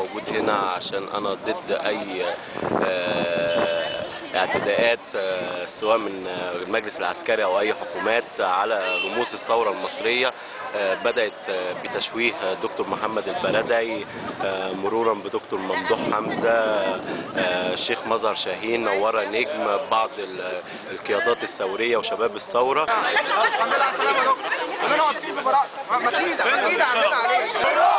موجود هنا عشان انا ضد اي آه، اعتداءات آه، سواء من آه، المجلس العسكري او اي حكومات على رموز الثوره المصريه آه، بدات آه، بتشويه آه، دكتور محمد البلدعي آه، مرورا بدكتور ممدوح حمزه آه، الشيخ مظهر شاهين نوره نجم بعض ال- القيادات الثوريه وشباب الثوره الحمد لله على السلامة يا دكتور كلنا واثقين في براءته مكيدة مكيدة عندنا عليه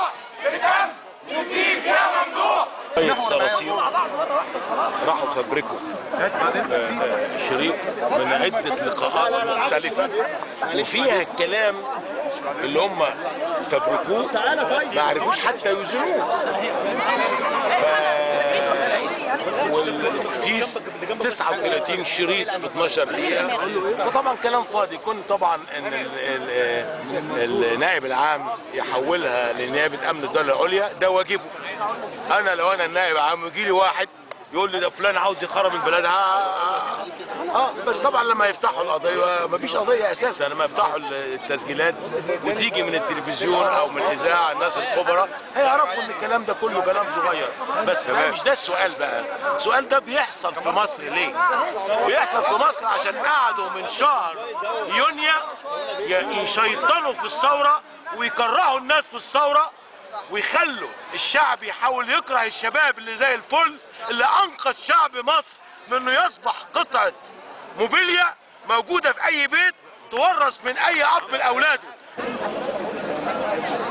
شوية صراصير راحوا فبركوا آه، آه، شريط من عدة لقاءات مختلفة وفيها الكلام اللي هم فبركوه ما عرفوش حتى يوزنوه ف- وال- في س- 39 شريط في 12 دقيقة وطبعا كلام فاضي كون طبعا ان ال- ال- النائب العام يحولها لنيابة امن الدولة العليا ده واجبه انا لو انا النائب العام يجي لي واحد يقول لي ده فلان عاوز يخرب البلد اه, آه بس طبعا لما يفتحوا القضيه مفيش قضيه اساسا لما يفتحوا التسجيلات وتيجي من التلفزيون او من الاذاعه الناس الخبراء هيعرفوا ان الكلام ده كله كلام صغير بس ده مش ده السؤال بقى السؤال ده بيحصل في مصر ليه بيحصل في مصر عشان قعدوا من شهر يونيو ي- يشيطنوا في الثوره ويكرهوا الناس في الثوره ويخلوا الشعب يحاول يكره الشباب اللي زي الفل اللي انقذ شعب مصر من انه يصبح قطعه موبيليا موجوده في اي بيت تورث من اي اب لاولاده